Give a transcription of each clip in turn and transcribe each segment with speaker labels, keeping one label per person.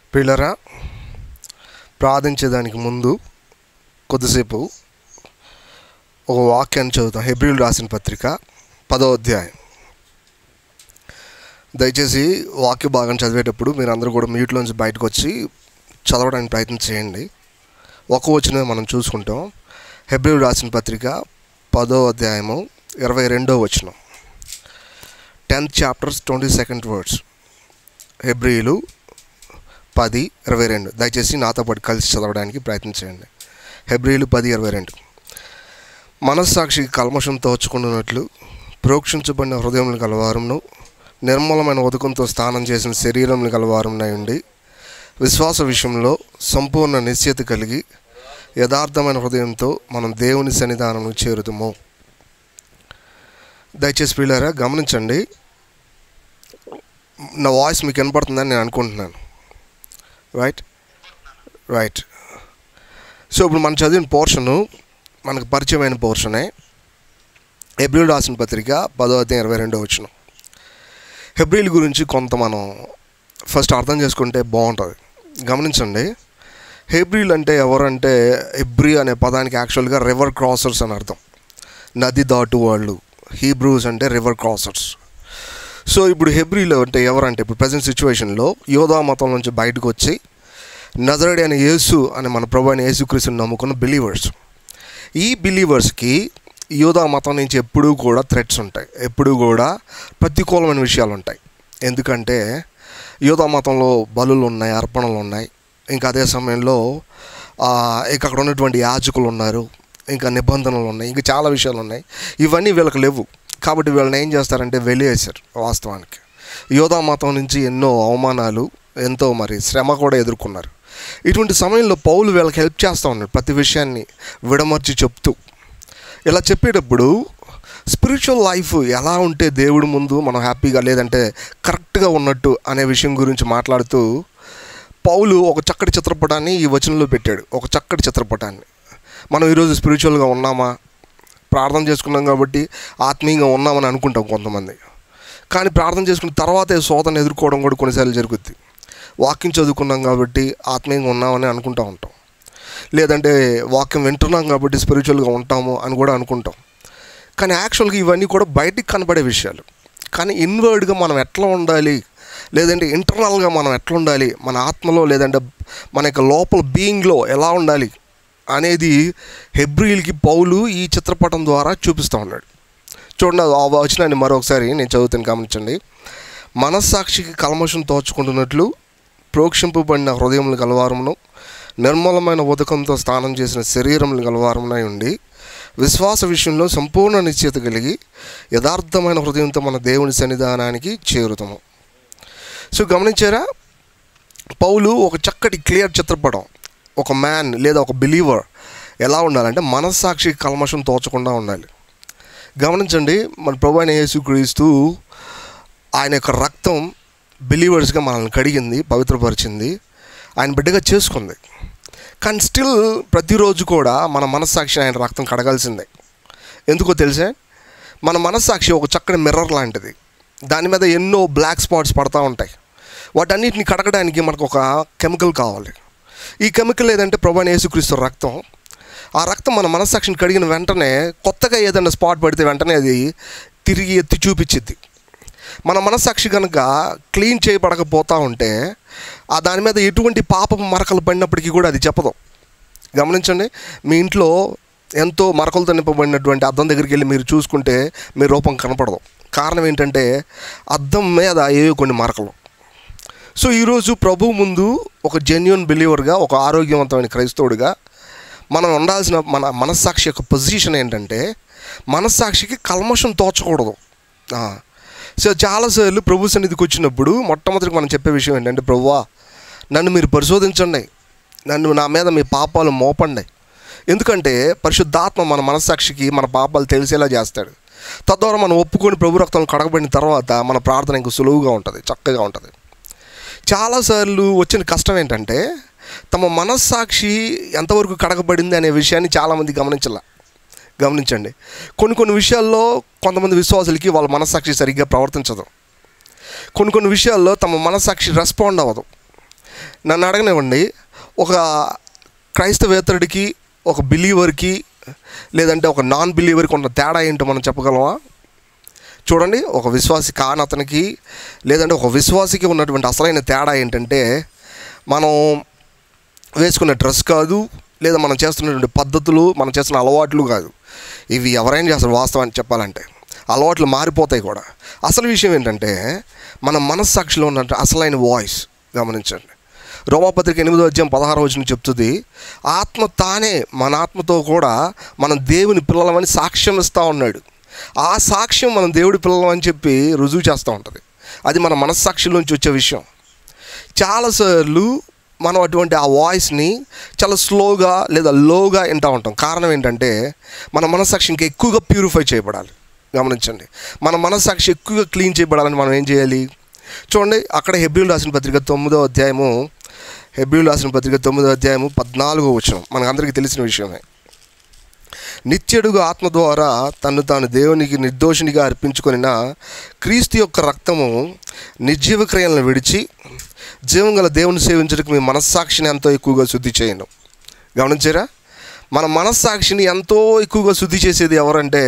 Speaker 1: పిల్లరా ప్రార్థించేదానికి ముందు కొద్దిసేపు ఒక వాక్యాన్ని చదువుతాం హెబ్రిల్ రాసిన పత్రిక పదో అధ్యాయం దయచేసి వాక్య భాగం చదివేటప్పుడు మీరు అందరూ కూడా మ్యూట్లోంచి బయటకు వచ్చి చదవడానికి ప్రయత్నం చేయండి ఒక వచ్చిన మనం చూసుకుంటాం హెబ్రిల్ రాసిన పత్రిక పదో అధ్యాయము ఇరవై రెండో వచనం tenth chapters twenty second words హెబ్రిలు పది ఇరవై రెండు దయచేసి నాతో పాటు కలిసి చదవడానికి ప్రయత్నం చేయండి హెబ్రిలు పది ఇరవై రెండు మనస్సాక్షికి కల్మషం తోచుకుంటున్నట్లు ప్రోక్షించబడిన హృదయములు గలవారంను నిర్మలమైన ఉదకంతో స్నానం చేసిన శరీరములు గలవారంనై ఉండి విశ్వాస విషయంలో సంపూర్ణ నిశ్చయత కలిగి యథార్థమైన హృదయంతో మనం దేవుని సన్నిధానం చేరుతాము దయచేసి పిల్లారా గమనించండి నా వాయిస్ మీకు వినపడుతుందని నేను అనుకుంటున్నాను రైట్ రైట్ సో ఇప్పుడు మనం చదివిన పోర్షను మనకు పరిచయమైన పోర్షనే హెబ్రిల్ రాసిన పత్రిక పదో అధ్యాయం ఇరవై రెండో వచ్చిన హెబ్రిల్ గురించి కొంత మనం ఫస్ట్ అర్థం చేసుకుంటే బాగుంటుంది గమనించండి హెబ్రిల్ అంటే ఎవరంటే హెబ్రి అనే పదానికి యాక్చువల్గా రివర్ క్రాసర్స్ అని అర్థం నది దాటు వాళ్ళు హీబ్రూస్ అంటే రివర్ క్రాసర్స్ సో ఇప్పుడు హెబ్రిలో అంటే ఎవరంటే ఇప్పుడు ప్రజెంట్ సిచ్యువేషన్లో యోధా మతం నుంచి బయటకు వచ్చి నజరడి అనే యేసు అనే మన ప్రభు అయిన యేసుక్రీస్తుని నమ్ముకున్న బిలీవర్స్ ఈ బిలీవర్స్కి యోధా మతం నుంచి ఎప్పుడూ కూడా థ్రెట్స్ ఉంటాయి ఎప్పుడూ కూడా ప్రతికూలమైన విషయాలు ఉంటాయి ఎందుకంటే యోధా మతంలో బలులు ఉన్నాయి అర్పణలు ఉన్నాయి ఇంకా అదే సమయంలో ఇక అక్కడ ఉన్నటువంటి యాజకులు ఉన్నారు ఇంకా నిబంధనలు ఉన్నాయి ఇంకా చాలా విషయాలు ఉన్నాయి ఇవన్నీ వీళ్ళకి లేవు కాబట్టి వీళ్ళని ఏం చేస్తారంటే వెలివేశారు వాస్తవానికి యోధా మతం నుంచి ఎన్నో అవమానాలు ఎంతో మరి శ్రమ కూడా ఎదుర్కొన్నారు ఇటువంటి సమయంలో పౌలు వీళ్ళకి హెల్ప్ చేస్తూ ఉన్నాడు ప్రతి విషయాన్ని విడమర్చి చెప్తూ ఇలా చెప్పేటప్పుడు స్పిరిచువల్ లైఫ్ ఎలా ఉంటే దేవుడి ముందు మనం హ్యాపీగా లేదంటే కరెక్ట్గా ఉన్నట్టు అనే విషయం గురించి మాట్లాడుతూ పౌలు ఒక చక్కటి చిత్రపటాన్ని ఈ వచనంలో పెట్టాడు ఒక చక్కటి చిత్రపటాన్ని మనం ఈరోజు స్పిరిచువల్గా ఉన్నామా ప్రార్థన చేసుకున్నాం కాబట్టి ఆత్మీయంగా ఉన్నామని అనుకుంటాం కొంతమంది కానీ ప్రార్థన చేసుకున్న తర్వాతే శోధన ఎదుర్కోవడం కూడా కొన్నిసార్లు జరుగుద్ది వాక్యం చదువుకున్నాం కాబట్టి ఆత్మీయంగా ఉన్నామని అనుకుంటూ ఉంటాం లేదంటే వాక్యం వింటున్నాం కాబట్టి స్పిరిచువల్గా ఉంటాము అని కూడా అనుకుంటాం కానీ యాక్చువల్గా ఇవన్నీ కూడా బయటికి కనబడే విషయాలు కానీ ఇన్వర్డ్గా మనం ఎట్లా ఉండాలి లేదంటే ఇంటర్నల్గా మనం ఎట్లా ఉండాలి మన ఆత్మలో లేదంటే మన యొక్క లోపల బీయింగ్లో ఎలా ఉండాలి అనేది హెబ్రిల్కి పౌలు ఈ చిత్రపటం ద్వారా చూపిస్తూ ఉన్నాడు చూడండి ఆ వచనాన్ని మరొకసారి నేను చదువుతాను గమనించండి మనస్సాక్షికి కల్మషం తోచుకుంటున్నట్లు ప్రోక్షింపబడిన హృదయములు గలవారమును నిర్మలమైన ఉదకంతో స్నానం చేసిన శరీరములు గలవారమునై ఉండి విశ్వాస విషయంలో సంపూర్ణ నిశ్చయత కలిగి యథార్థమైన హృదయంతో మన దేవుని సన్నిధానానికి చేరుతాము సో గమనించారా పౌలు ఒక చక్కటి క్లియర్ చిత్రపటం ఒక మ్యాన్ లేదా ఒక బిలీవర్ ఎలా ఉండాలంటే మనస్సాక్షి కల్మషం తోచకుండా ఉండాలి గమనించండి మన ప్రభు అయిన యేసుక్రీస్తు ఆయన యొక్క రక్తం బిలీవర్స్గా మనల్ని కడిగింది పవిత్రపరిచింది ఆయన బిడ్డగా చేసుకుంది కానీ స్టిల్ ప్రతిరోజు కూడా మన మనస్సాక్షి ఆయన రక్తం కడగాల్సిందే ఎందుకో తెలిసే మన మనస్సాక్షి ఒక చక్కటి మిర్రర్ లాంటిది దాని మీద ఎన్నో బ్లాక్ స్పాట్స్ పడతా ఉంటాయి వాటన్నిటిని కడగడానికి మనకు ఒక కెమికల్ కావాలి ఈ కెమికల్ ఏదంటే ప్రభాని యేసుక్రీస్తు రక్తం ఆ రక్తం మన మనస్సాక్షిని కడిగిన వెంటనే కొత్తగా ఏదైనా స్పాట్ పడితే వెంటనే అది తిరిగి ఎత్తి చూపించిద్ది మన మనస్సాక్షి కనుక క్లీన్ చేయబడకపోతూ ఉంటే ఆ దాని మీద ఎటువంటి పాప మరకలు పడినప్పటికీ కూడా అది చెప్పదు గమనించండి మీ ఇంట్లో ఎంతో మరకలతో నింపబడినటువంటి అద్దం దగ్గరికి వెళ్ళి మీరు చూసుకుంటే మీ రూపం కనపడదు కారణం ఏంటంటే అద్దం మీద ఏవో కొన్ని మరకలు సో ఈరోజు ప్రభు ముందు ఒక జెన్యున్ బిలీవర్గా ఒక ఆరోగ్యవంతమైన క్రైస్తవుడిగా మనం ఉండాల్సిన మన మనస్సాక్షి యొక్క పొజిషన్ ఏంటంటే మనస్సాక్షికి కల్మషం తోచకూడదు సో చాలాసార్లు ప్రభు సన్నిధికి వచ్చినప్పుడు మొట్టమొదటి మనం చెప్పే విషయం ఏంటంటే ప్రభువా నన్ను మీరు పరిశోధించండి నన్ను నా మీద మీ పాపాలు మోపండి ఎందుకంటే పరిశుద్ధాత్మ మన మనస్సాక్షికి మన పాపాలు తెలిసేలా చేస్తాడు తద్వారా మనం ఒప్పుకొని ప్రభు రక్తం కడగబడిన తర్వాత మన ప్రార్థన ఇంకా సులువుగా ఉంటుంది చక్కగా ఉంటుంది చాలాసార్లు వచ్చిన కష్టం ఏంటంటే తమ మనస్సాక్షి ఎంతవరకు కడగబడింది అనే విషయాన్ని చాలామంది గమనించాల గమనించండి కొన్ని కొన్ని విషయాల్లో కొంతమంది విశ్వాసులకి వాళ్ళ మనస్సాక్షి సరిగ్గా ప్రవర్తించదు కొన్ని కొన్ని విషయాల్లో తమ మనస్సాక్షి రెస్పాండ్ అవ్వదు నన్ను అడగనివ్వండి ఒక క్రైస్తవేతరుడికి ఒక బిలీవర్కి లేదంటే ఒక నాన్ బిలీవర్కి ఉన్న తేడా ఏంటో మనం చెప్పగలమా చూడండి ఒక విశ్వాసి కాని అతనికి లేదంటే ఒక విశ్వాసికి ఉన్నటువంటి అసలైన తేడా ఏంటంటే మనం వేసుకునే డ్రెస్ కాదు లేదా మనం చేస్తున్నటువంటి పద్ధతులు మనం చేస్తున్న అలవాట్లు కాదు ఇవి ఎవరైనా చేస్తారు వాస్తవాన్ని చెప్పాలంటే అలవాట్లు మారిపోతాయి కూడా అసలు విషయం ఏంటంటే మన మనస్సాక్షిలో ఉన్న అసలైన వాయిస్ గమనించండి రోమాపత్రిక ఎనిమిదో అధ్యాయం పదహారు వచ్చిన చెప్తుంది ఆత్మ తానే మన ఆత్మతో కూడా మనం దేవుని పిల్లలమని సాక్ష్యం ఇస్తూ ఉన్నాడు ఆ సాక్ష్యం మనం దేవుడి పిల్లలం అని చెప్పి రుజువు చేస్తూ ఉంటుంది అది మన మనస్సాక్షిలోంచి వచ్చే విషయం చాలాసార్లు మనం అటువంటి ఆ వాయిస్ని చాలా స్లోగా లేదా లోగా వింటూ ఉంటాం కారణం ఏంటంటే మన మనస్సాక్షి ఇంకా ఎక్కువగా ప్యూరిఫై చేయబడాలి గమనించండి మన మనస్సాక్షి ఎక్కువగా క్లీన్ చేయబడాలని మనం ఏం చేయాలి చూడండి అక్కడ హెబ్రిల్ రాసిన పత్రిక తొమ్మిదో అధ్యాయము హెబ్రిల్ రాసిన పత్రిక తొమ్మిదో అధ్యాయము పద్నాలుగో వచ్చిన మనకందరికీ తెలిసిన విషయమే నిత్యుడుగా ఆత్మ ద్వారా తను తాను దేవునికి నిర్దోషినిగా అర్పించుకొనిన క్రీస్తు యొక్క రక్తము నిర్జీవ క్రియలను విడిచి జీవం గల దేవుని సేవించడానికి మీ మనస్సాక్షిని ఎంతో ఎక్కువగా శుద్ధి చేయను గమనించారా మన మనస్సాక్షిని ఎంతో ఎక్కువగా శుద్ధి చేసేది ఎవరంటే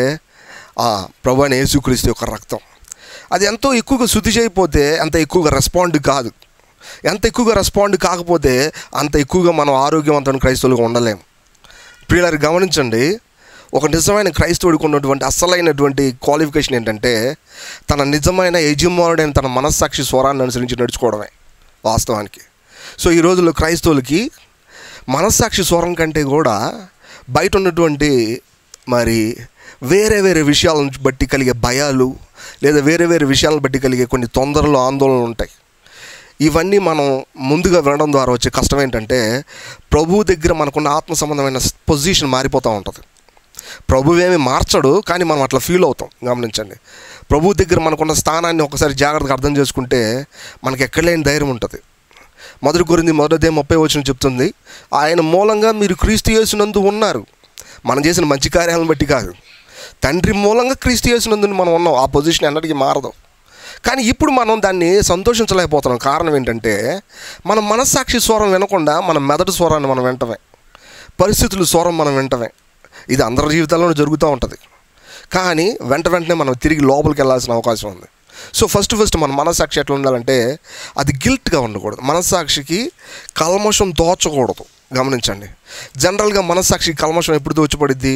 Speaker 1: ఆ ప్రభు అయిన యేసుక్రీస్తు యొక్క రక్తం అది ఎంతో ఎక్కువగా శుద్ధి చేయకపోతే అంత ఎక్కువగా రెస్పాండ్ కాదు ఎంత ఎక్కువగా రెస్పాండ్ కాకపోతే అంత ఎక్కువగా మనం ఆరోగ్యవంతమైన క్రైస్తవులుగా ఉండలేము ప్రియులారు గమనించండి ఒక నిజమైన క్రైస్తవుడికి ఉన్నటువంటి అసలైనటువంటి క్వాలిఫికేషన్ ఏంటంటే తన నిజమైన యజమానుడైన తన మనస్సాక్షి స్వరాన్ని అనుసరించి నడుచుకోవడమే వాస్తవానికి సో ఈ రోజుల్లో క్రైస్తవులకి మనస్సాక్షి స్వరం కంటే కూడా బయట ఉన్నటువంటి మరి వేరే వేరే విషయాలను బట్టి కలిగే భయాలు లేదా వేరే వేరే విషయాలను బట్టి కలిగే కొన్ని తొందరలు ఆందోళనలు ఉంటాయి ఇవన్నీ మనం ముందుగా వినడం ద్వారా వచ్చే కష్టం ఏంటంటే ప్రభువు దగ్గర మనకున్న ఆత్మ సంబంధమైన పొజిషన్ మారిపోతూ ఉంటుంది ప్రభువేమి మార్చడు కానీ మనం అట్లా ఫీల్ అవుతాం గమనించండి ప్రభు దగ్గర మనకున్న స్థానాన్ని ఒకసారి జాగ్రత్తగా అర్థం చేసుకుంటే మనకి ఎక్కడ లేని ధైర్యం ఉంటుంది మొదటి గురించి మొదటిదే ముప్పై వచ్చిన చెప్తుంది ఆయన మూలంగా మీరు క్రీస్తు యేసునందు ఉన్నారు మనం చేసిన మంచి కార్యాలను బట్టి కాదు తండ్రి మూలంగా క్రీస్తు యేసునందు మనం ఉన్నాం ఆ పొజిషన్ ఎన్నటికీ మారదు కానీ ఇప్పుడు మనం దాన్ని సంతోషించలేకపోతున్నాం కారణం ఏంటంటే మన మనస్సాక్షి స్వరం వినకుండా మన మెదడు స్వరాన్ని మనం వింటమే పరిస్థితుల స్వరం మనం వింటమే ఇది అందరి జీవితాల్లోనూ జరుగుతూ ఉంటుంది కానీ వెంట వెంటనే మనం తిరిగి లోపలికి వెళ్ళాల్సిన అవకాశం ఉంది సో ఫస్ట్ ఫస్ట్ మన మనస్సాక్షి ఎట్లా ఉండాలంటే అది గిల్ట్గా ఉండకూడదు మనస్సాక్షికి కల్మషం తోచకూడదు గమనించండి జనరల్గా మనస్సాక్షికి కల్మషం ఎప్పుడు తోచిపడిద్ది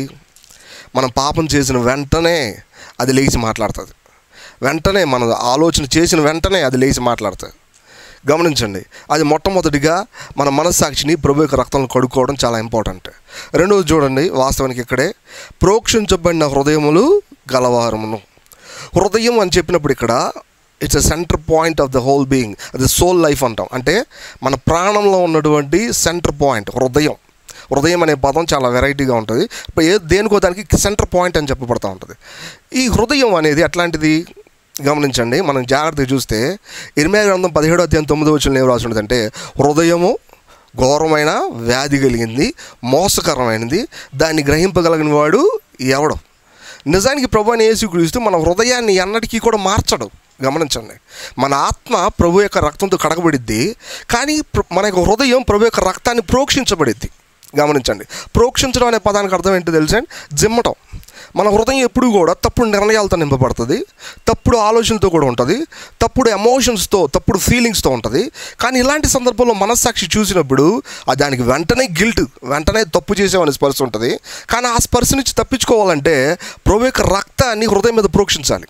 Speaker 1: మనం పాపం చేసిన వెంటనే అది లేచి మాట్లాడుతుంది వెంటనే మన ఆలోచన చేసిన వెంటనే అది లేచి మాట్లాడుతుంది గమనించండి అది మొట్టమొదటిగా మన మనస్సాక్షిని ప్రభు యొక్క రక్తంలో కడుక్కోవడం చాలా ఇంపార్టెంట్ రెండవది చూడండి వాస్తవానికి ఇక్కడే ప్రోక్షించబడిన హృదయములు గలవారమును హృదయం అని చెప్పినప్పుడు ఇక్కడ it's a centre point of the whole being అది సోల్ లైఫ్ అంటాం అంటే మన ప్రాణంలో ఉన్నటువంటి సెంటర్ పాయింట్ హృదయం హృదయం అనే పదం చాలా వెరైటీగా ఉంటుంది ఇప్పుడు ఏ దేనికో దానికి సెంటర్ పాయింట్ అని చెప్పబడతా ఉంటుంది ఈ హృదయం అనేది ఎట్లాంటిది గమనించండి మనం జాగ్రత్తగా చూస్తే ఇరవై గ్రంథం పదిహేడో అధ్యాయం తొమ్మిదో వచ్చిన ఏం రాసి ఉంటుందంటే హృదయము ఘోరమైన వ్యాధి కలిగింది మోసకరమైనది దాన్ని గ్రహింపగలిగిన వాడు ఎవడు నిజానికి ప్రభు అని యేసుక్రీస్తు మన హృదయాన్ని ఎన్నటికీ కూడా మార్చడు గమనించండి మన ఆత్మ ప్రభు యొక్క రక్తంతో కడగబడిద్ది కానీ ప్ర- మన యొక్క హృదయం ప్రభు యొక్క రక్తాన్ని ప్రోక్షించబడిద్ది గమనించండి ప్రోక్షించడం అనే పదానికి అర్థం ఏంటో తెలుసా జిమ్మటం మన హృదయం ఎప్పుడు కూడా తప్పుడు నిర్ణయాలతో నింపబడుతుంది తప్పుడు ఆలోచనలతో కూడా ఉంటుంది తప్పుడు ఎమోషన్స్తో తప్పుడు ఫీలింగ్స్తో ఉంటుంది కానీ ఇలాంటి సందర్భంలో మనస్సాక్షి చూసినప్పుడు ఆ దానికి వెంటనే గిల్ట్ వెంటనే తప్పు చేసామనే స్పర్శ ఉంటుంది కానీ ఆ స్పర్శ నుంచి తప్పించుకోవాలంటే ప్రభు యొక్క రక్తాన్ని హృదయం మీద ప్రోక్షించాలి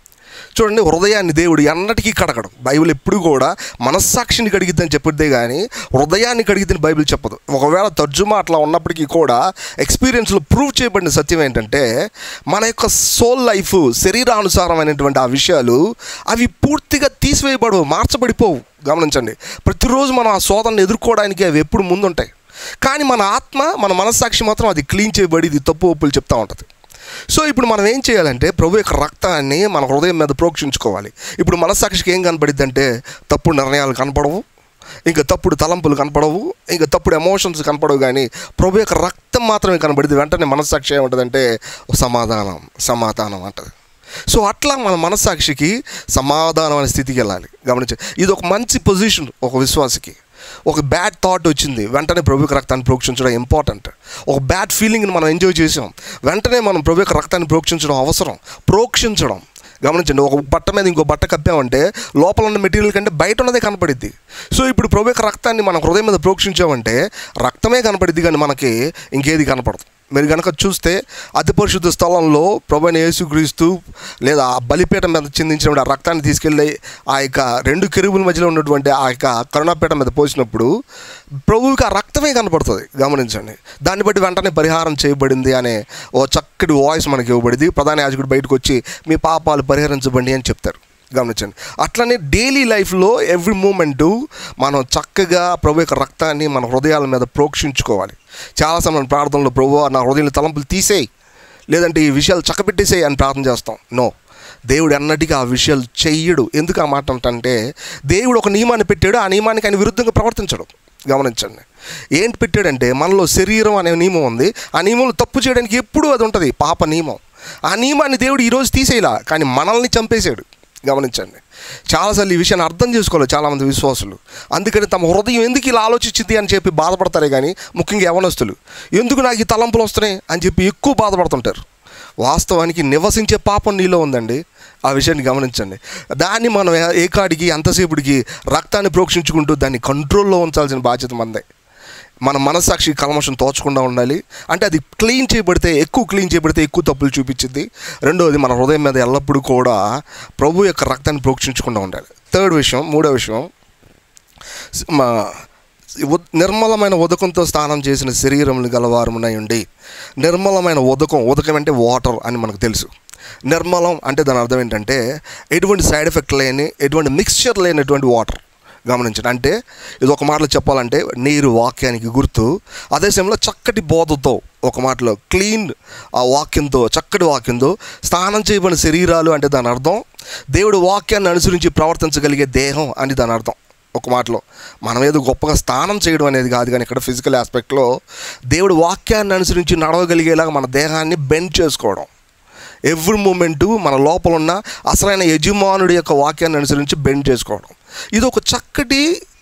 Speaker 1: చూడండి హృదయాన్ని దేవుడు ఎన్నటికీ కడగడు బైబిల్ ఎప్పుడు కూడా మనస్సాక్షిని కడిగిద్దని చెప్పిద్దే కానీ హృదయాన్ని కడిగిద్దని బైబిల్ చెప్పదు ఒకవేళ తర్జుమా అట్లా ఉన్నప్పటికీ కూడా ఎక్స్పీరియన్స్లో ప్రూవ్ చేయబడిన సత్యం ఏంటంటే మన యొక్క సోల్ లైఫ్ శరీరానుసారమైనటువంటి ఆ విషయాలు అవి పూర్తిగా తీసివేయబడవు మార్చబడిపోవు గమనించండి ప్రతిరోజు మనం ఆ శోధనను ఎదుర్కోవడానికి అవి ఎప్పుడు ముందుంటాయి కానీ మన ఆత్మ మన మనస్సాక్షి మాత్రం అది క్లీన్ చేయబడి ఇది తప్పు ఒప్పులు చెప్తూ ఉంటుంది సో ఇప్పుడు మనం ఏం చేయాలంటే ప్రభు యొక్క రక్తాన్ని మన హృదయం మీద ప్రోక్షించుకోవాలి ఇప్పుడు మనస్సాక్షికి ఏం కనపడిద్ది అంటే తప్పుడు నిర్ణయాలు కనపడవు ఇంకా తప్పుడు తలంపులు కనపడవు ఇంకా తప్పుడు ఎమోషన్స్ కనపడవు కానీ ప్రభు యొక్క రక్తం మాత్రమే కనపడింది వెంటనే మనస్సాక్షి ఏముంటుందంటే సమాధానం సమాధానం అంటది సో అట్లా మన మనస్సాక్షికి సమాధానం అనే స్థితికి వెళ్ళాలి గమనించండి ఇది ఒక మంచి పొజిషన్ ఒక విశ్వాసికి ఒక బ్యాడ్ థాట్ వచ్చింది వెంటనే ప్రభుకి రక్తాన్ని ప్రోక్షించడం ఇంపార్టెంట్ ఒక బ్యాడ్ ఫీలింగ్ని మనం ఎంజాయ్ చేసాం వెంటనే మనం ప్రభు యొక్క రక్తాన్ని ప్రోక్షించడం అవసరం ప్రోక్షించడం గమనించండి ఒక బట్ట మీద ఇంకో బట్ట కప్పామంటే లోపల ఉన్న మెటీరియల్ కంటే బయట ఉన్నదే కనపడిద్ది సో ఇప్పుడు ప్రభు యొక్క రక్తాన్ని మనం హృదయం మీద ప్రోక్షించామంటే రక్తమే కనపడిద్ది కానీ మనకి ఇంకేది కనపడదు మీరు కనుక చూస్తే అతి పరిశుద్ధ స్థలంలో ప్రభు అయిన యేసుక్రీస్తు లేదా ఆ బలిపీఠం మీద చిందించిన ఆ రక్తాన్ని తీసుకెళ్ళి ఆ యొక్క రెండు కెరువుల మధ్యలో ఉన్నటువంటి ఆ యొక్క కరుణాపీఠం మీద పోసినప్పుడు ప్రభువుకి ఆ రక్తమే కనపడుతుంది గమనించండి దాన్ని బట్టి వెంటనే పరిహారం చేయబడింది అనే ఓ చక్కటి వాయిస్ మనకి ఇవ్వబడింది ప్రధాన యాజకుడు బయటకు వచ్చి మీ పాపాలు పరిహరించబడి అని చెప్తారు గమనించండి అట్లనే డైలీ లైఫ్లో ఎవ్రీ మూమెంటు మనం చక్కగా ప్రభు యొక్క రక్తాన్ని మన హృదయాల మీద ప్రోక్షించుకోవాలి చాలా సమయం ప్రార్థనలో ప్రభు నా హృదయంలో తలంపులు తీసేయి లేదంటే ఈ విషయాలు చక్కబెట్టేసేయి అని ప్రార్థన చేస్తాం నో దేవుడు అన్నటికీ ఆ విషయాలు చెయ్యడు ఎందుకు ఆ మాట అంటే దేవుడు ఒక నియమాన్ని పెట్టాడు ఆ నియమానికి ఆయన విరుద్ధంగా ప్రవర్తించడు గమనించండి ఏంటి పెట్టాడంటే మనలో శరీరం అనే నియమం ఉంది ఆ నియమంలో తప్పు చేయడానికి ఎప్పుడూ అది ఉంటుంది పాప నియమం ఆ నియమాన్ని దేవుడు ఈరోజు తీసేయలా కానీ మనల్ని చంపేశాడు గమనించండి చాలాసార్లు ఈ విషయాన్ని అర్థం చేసుకోవాలి చాలామంది విశ్వాసులు అందుకని తమ హృదయం ఎందుకు ఇలా ఆలోచించింది అని చెప్పి బాధపడతారే కానీ ముఖ్యంగా యవనస్తులు ఎందుకు నాకు ఈ తలంపులు వస్తున్నాయి అని చెప్పి ఎక్కువ బాధపడుతుంటారు వాస్తవానికి నివసించే పాపం నీలో ఉందండి ఆ విషయాన్ని గమనించండి దాన్ని మనం ఏ- ఏకాడికి అంతసేపుడికి రక్తాన్ని ప్రోక్షించుకుంటూ దాన్ని కంట్రోల్లో ఉంచాల్సిన బాధ్యత మందే మన మనస్సాక్షి కల్మషం తోచకుండా ఉండాలి అంటే అది క్లీన్ చేయబడితే ఎక్కువ క్లీన్ చేయబడితే ఎక్కువ తప్పులు చూపించింది రెండవది మన హృదయం మీద ఎల్లప్పుడూ కూడా ప్రభు యొక్క రక్తాన్ని ప్రోక్షించకుండా ఉండాలి థర్డ్ విషయం మూడో విషయం స్- మా ఉద్- నిర్మలమైన ఉదకంతో స్నానం చేసిన శరీరములు గలవారమునై ఉండి నిర్మలమైన ఉదకం ఉదకం అంటే వాటర్ అని మనకు తెలుసు నిర్మలం అంటే దాని అర్థం ఏంటంటే ఎటువంటి సైడ్ ఎఫెక్ట్ లేని ఎటువంటి మిక్స్చర్ లేనటువంటి వాటర్ గమనించండి అంటే ఇది ఒక మాటలో చెప్పాలంటే నీరు వాక్యానికి గుర్తు అదే సమయంలో చక్కటి బోధతో ఒక మాటలో క్లీన్ ఆ వాక్యంతో చక్కటి వాక్యంతో స్నానం చేయబడిన శరీరాలు అంటే దాని అర్థం దేవుడు వాక్యాన్ని అనుసరించి ప్రవర్తించగలిగే దేహం అని దాని అర్థం ఒక మాటలో మనం ఏదో గొప్పగా స్నానం చేయడం అనేది కాదు కానీ ఇక్కడ ఫిజికల్ ఆస్పెక్ట్లో దేవుడు వాక్యాన్ని అనుసరించి నడవగలిగేలాగా మన దేహాన్ని బెండ్ చేసుకోవడం ఎవ్రీ మూమెంటు మన లోపల ఉన్న అసలైన యజమానుడి యొక్క వాక్యాన్ని అనుసరించి బెండ్ చేసుకోవడం ఇది ఒక చక్కటి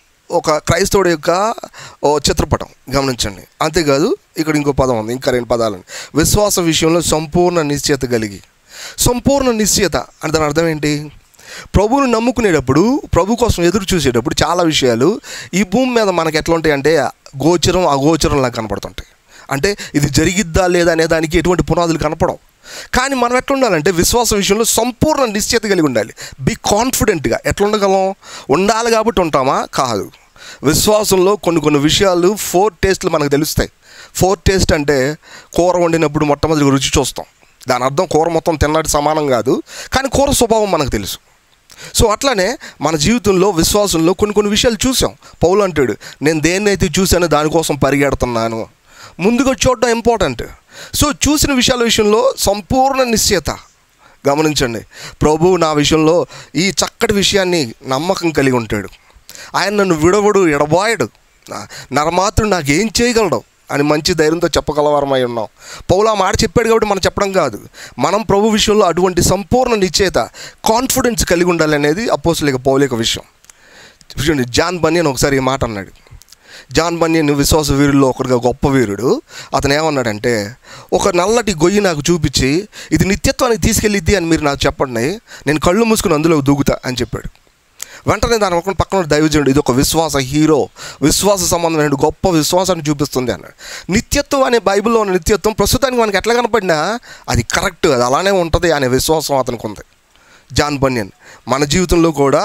Speaker 1: ఒక క్రైస్తవుడి యొక్క ఓ చిత్రపటం గమనించండి అంతేకాదు ఇక్కడ ఇంకో పదం ఉంది ఇంకా రెండు పదాలు విశ్వాస విషయంలో సంపూర్ణ నిశ్చయత కలిగి సంపూర్ణ నిశ్చయత అంటే దాని అర్థం ఏంటి ప్రభువును నమ్ముకునేటప్పుడు ప్రభు కోసం ఎదురు చూసేటప్పుడు చాలా విషయాలు ఈ భూమి మీద మనకి ఎట్లా ఉంటాయి అంటే గోచరం అగోచరంలా కనపడుతుంటాయి అంటే ఇది జరిగిద్దా లేదా అనే దానికి ఎటువంటి పునాదులు కనపడవు కానీ మనం ఎట్లా ఉండాలంటే విశ్వాస విషయంలో సంపూర్ణ నిశ్చయత కలిగి ఉండాలి బీ కాన్ఫిడెంట్గా ఎట్లా ఉండగలం ఉండాలి కాబట్టి ఉంటామా కాదు విశ్వాసంలో కొన్ని కొన్ని విషయాలు ఫోర్ టేస్ట్లు మనకు తెలుస్తాయి ఫోర్ టేస్ట్ అంటే కూర వండినప్పుడు మొట్టమొదటి రుచి చూస్తాం దాని అర్థం కూర మొత్తం తిన్నట్టు సమానం కాదు కానీ కూర స్వభావం మనకు తెలుసు సో అట్లానే మన జీవితంలో విశ్వాసంలో కొన్ని కొన్ని విషయాలు చూసాం పౌలు అంటాడు నేను దేన్నైతే చూశానో దానికోసం పరిగెడుతున్నాను ముందుగా చూడడం ఇంపార్టెంట్ సో చూసిన విషయాల విషయంలో సంపూర్ణ నిశ్చయత గమనించండి ప్రభు నా విషయంలో ఈ చక్కటి విషయాన్ని నమ్మకం కలిగి ఉంటాడు ఆయన నన్ను విడవడు ఎడబాయడు నా- నరమాత్రుడు నాకు ఏం చేయగలడు అని మంచి ధైర్యంతో చెప్పగలవారమై ఉన్నాం పౌలు ఆ మాట చెప్పాడు కాబట్టి మనం చెప్పడం కాదు మనం ప్రభు విషయంలో అటువంటి సంపూర్ణ నిశ్చయత కాన్ఫిడెన్స్ కలిగి ఉండాలి అనేది అపోసులేక పౌలు యొక్క విషయం చూడండి జాన్ బనియన్ ఒకసారి ఈ మాట అన్నాడు జాన్ బనియన్ విశ్వాస వీరుల్లో ఒకరిగా గొప్ప వీరుడు అతను ఏమన్నాడంటే ఒక నల్లటి గొయ్యి నాకు చూపించి ఇది నిత్యత్వానికి తీసుకెళ్ళిద్ది అని మీరు నాకు చెప్పండి నేను కళ్ళు మూసుకుని అందులో దూకుతా అని చెప్పాడు వెంటనే దాని ఒక పక్కన ఉన్న దైవజనుడు ఇది ఒక విశ్వాస హీరో విశ్వాస సంబంధమైన గొప్ప విశ్వాసాన్ని చూపిస్తుంది అన్నాడు నిత్యత్వం అనే బైబిల్లో ఉన్న నిత్యత్వం ప్రస్తుతానికి మనకి ఎట్లా కనపడినా అది కరెక్ట్ అది అలానే ఉంటుంది అనే విశ్వాసం అతనికి ఉంది జాన్ బన్యన్ మన జీవితంలో కూడా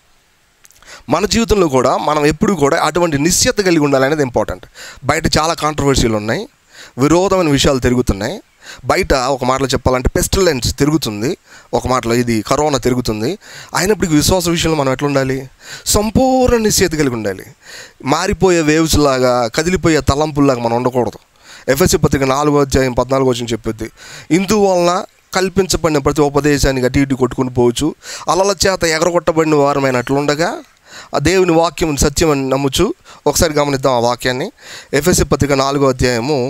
Speaker 1: మన జీవితంలో కూడా మనం ఎప్పుడు కూడా అటువంటి నిశ్చయత కలిగి ఉండాలనేది ఇంపార్టెంట్ బయట చాలా కాంట్రవర్సీలు ఉన్నాయి విరోధమైన విషయాలు తిరుగుతున్నాయి బయట ఒక మాటలో చెప్పాలంటే పెస్టిలెన్స్ తిరుగుతుంది ఒక మాటలో ఇది కరోనా తిరుగుతుంది అయినప్పటికీ విశ్వాస విషయంలో మనం ఎట్లా ఉండాలి సంపూర్ణ నిశ్చయత కలిగి ఉండాలి మారిపోయే వేవ్స్ లాగా కదిలిపోయే తలంపుల్లాగా మనం ఉండకూడదు ఎఫ్ఎస్సి పత్రిక నాలుగో అధ్యాయం పద్నాలుగో వచ్చిన చెప్పొద్ది ఇందువలన కల్పించబడిన ప్రతి ఉపదేశానికి అటు ఇటు కొట్టుకుని పోవచ్చు అలల చేత ఎగరగొట్టబడిన వారమైనట్లుండగా ఆ దేవుని వాక్యం సత్యం అని నమ్ముచు ఒకసారి గమనిద్దాం ఆ వాక్యాన్ని ఎఫ్ఎస్సి పత్రిక నాలుగో అధ్యాయము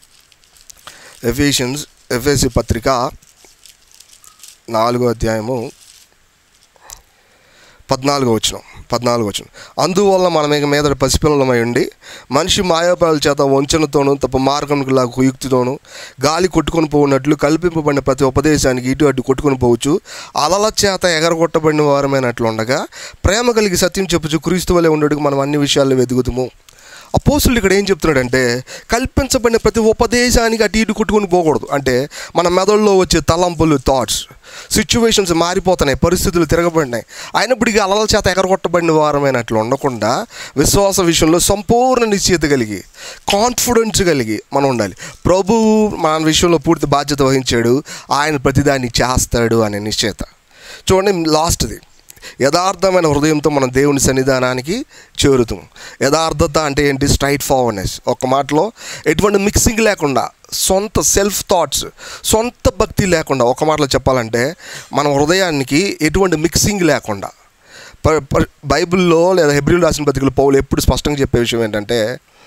Speaker 1: ఎఫిషియన్స్ ఎఫ్ఎస్సి పత్రిక నాలుగో అధ్యాయము పద్నాలుగు వచ్చిన పద్నాలుగు వచ్చిన అందువల్ల మనం ఇక మీద పసిపిల్లలమై ఉండి మనిషి మాయాపాల చేత వంచనతోనూ తప్ప మార్గంకు లాగా కుయుక్తితోనూ గాలి కొట్టుకొని పోనట్లు కల్పింపబడిన ప్రతి ఉపదేశానికి ఇటు అటు కొట్టుకొని పోవచ్చు అలల చేత ఎగరగొట్టబడిన వారమైనట్లు ఉండగా ప్రేమ కలిగి సత్యం చెప్పుచు క్రీస్తు వలె ఉండడుకు మనం అన్ని విషయాల్లో వెతుకుతాము అపోసులు ఇక్కడ ఏం చెప్తున్నాడంటే కల్పించబడిన ప్రతి ఉపదేశానికి అటు ఇటు కొట్టుకొని పోకూడదు అంటే మన మెదడులో వచ్చే తలంపులు థాట్స్ సిచ్యువేషన్స్ మారిపోతున్నాయి పరిస్థితులు తిరగబడినాయి అయినప్పటికీ అలల చేత ఎగరగొట్టబడిన వారమైనట్లు ఉండకుండా విశ్వాస విషయంలో సంపూర్ణ నిశ్చయిత కలిగి కాన్ఫిడెన్స్ కలిగి మనం ఉండాలి ప్రభువు మన విషయంలో పూర్తి బాధ్యత వహించాడు ఆయన ప్రతిదాన్ని చేస్తాడు అనే నిశ్చయత చూడండి లాస్ట్ది యథార్థమైన హృదయంతో మనం దేవుని సన్నిధానానికి చేరుతాం యథార్థత అంటే ఏంటి స్ట్రైట్ ఫార్వర్డ్నెస్ ఒక మాటలో ఎటువంటి మిక్సింగ్ లేకుండా సొంత సెల్ఫ్ థాట్స్ సొంత భక్తి లేకుండా ఒక మాటలో చెప్పాలంటే మన హృదయానికి ఎటువంటి మిక్సింగ్ లేకుండా ప- ప- బైబిల్లో లేదా హెబ్రిల్ రాసిన పత్రికలు పౌలు ఎప్పుడు స్పష్టంగా చెప్పే విషయం ఏంటంటే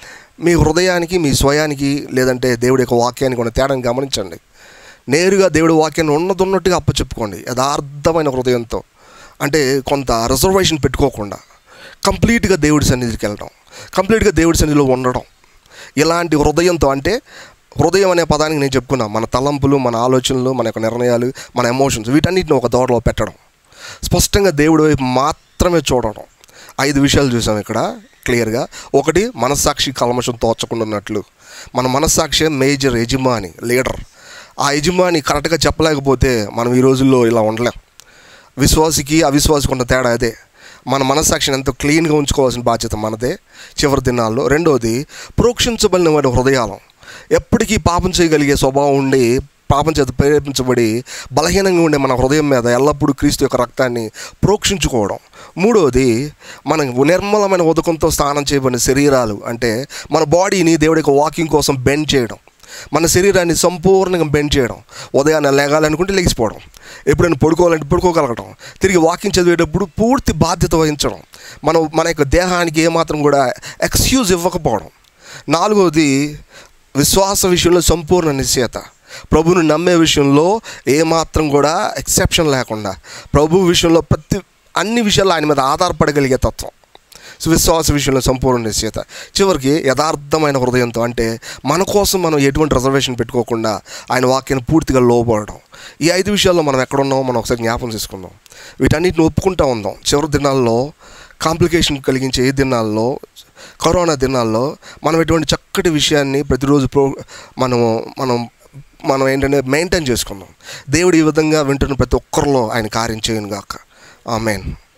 Speaker 1: మీ హృదయానికి మీ స్వయానికి లేదంటే దేవుడి యొక్క వాక్యానికి ఉన్న తేడాని గమనించండి నేరుగా దేవుడి వాక్యాన్ని ఉన్నది ఉన్నట్టుగా అప్పచెప్పుకోండి యథార్థమైన హృదయంతో అంటే కొంత రిజర్వేషన్ పెట్టుకోకుండా కంప్లీట్గా దేవుడి సన్నిధికి వెళ్ళడం కంప్లీట్గా దేవుడి సన్నిధిలో ఉండడం ఇలాంటి హృదయంతో అంటే హృదయం అనే పదానికి నేను చెప్పుకున్నా మన తలంపులు మన ఆలోచనలు మన యొక్క నిర్ణయాలు మన ఎమోషన్స్ వీటన్నిటిని ఒక దోడలో పెట్టడం స్పష్టంగా దేవుడి వైపు మాత్రమే చూడడం ఐదు విషయాలు చూసాం ఇక్కడ క్లియర్గా ఒకటి మనస్సాక్షి కల్మషం తోచకుండా ఉన్నట్లు మన మనస్సాక్షి మేజర్ యజమాని లీడర్ ఆ యజమాని కరెక్ట్గా చెప్పలేకపోతే మనం ఈ రోజుల్లో ఇలా ఉండలేం విశ్వాసికి అవిశ్వాసికి ఉన్న తేడా అదే మన మనస్సాక్షిని ఎంతో క్లీన్గా ఉంచుకోవాల్సిన బాధ్యత మనదే చివరి దినాల్లో రెండవది ప్రోక్షించబడిన వాడి హృదయాలం ఎప్పటికీ పాపం చేయగలిగే స్వభావం ఉండి పాపం చేత ప్రేరేపించబడి బలహీనంగా ఉండే మన హృదయం మీద ఎల్లప్పుడూ క్రీస్తు యొక్క రక్తాన్ని ప్రోక్షించుకోవడం మూడవది మన నిర్మలమైన ఉదకంతో స్నానం చేయబడిన శరీరాలు అంటే మన బాడీని దేవుడి యొక్క వాకింగ్ కోసం బెండ్ చేయడం మన శరీరాన్ని సంపూర్ణంగా బెండ్ చేయడం ఉదయాన్నే లేగాలనుకుంటే లేచిపోవడం ఎప్పుడైనా పడుకోవాలంటే పడుకోగలగడం తిరిగి వాకింగ్ చదివేటప్పుడు పూర్తి బాధ్యత వహించడం మనం మన యొక్క దేహానికి ఏమాత్రం కూడా ఎక్స్క్యూజ్ ఇవ్వకపోవడం నాలుగవది విశ్వాస విషయంలో సంపూర్ణ నిశ్చయత ప్రభువుని నమ్మే విషయంలో ఏమాత్రం కూడా ఎక్సెప్షన్ లేకుండా ప్రభు విషయంలో ప్రతి అన్ని విషయాల్లో ఆయన మీద ఆధారపడగలిగే తత్వం సో విశ్వాస విషయంలో సంపూర్ణ నిశ్చయత చివరికి యథార్థమైన హృదయంతో అంటే మన కోసం మనం ఎటువంటి రిజర్వేషన్ పెట్టుకోకుండా ఆయన వాక్యాన్ని పూర్తిగా లోబడడం ఈ ఐదు విషయాల్లో మనం ఎక్కడున్నామో మనం ఒకసారి జ్ఞాపకం చేసుకుందాం వీటన్నిటిని ఒప్పుకుంటా ఉందాం చివరి దినాల్లో కాంప్లికేషన్ కలిగించే ఏ దినాల్లో కరోనా దినాల్లో మనం ఇటువంటి చక్కటి విషయాన్ని ప్రతిరోజు ప్రో మనము మనం మనం ఏంటంటే మెయింటైన్ చేసుకుందాం దేవుడు ఈ విధంగా వింటున్న ప్రతి ఒక్కరిలో ఆయన కార్యం చేయను గాక ఆమెన్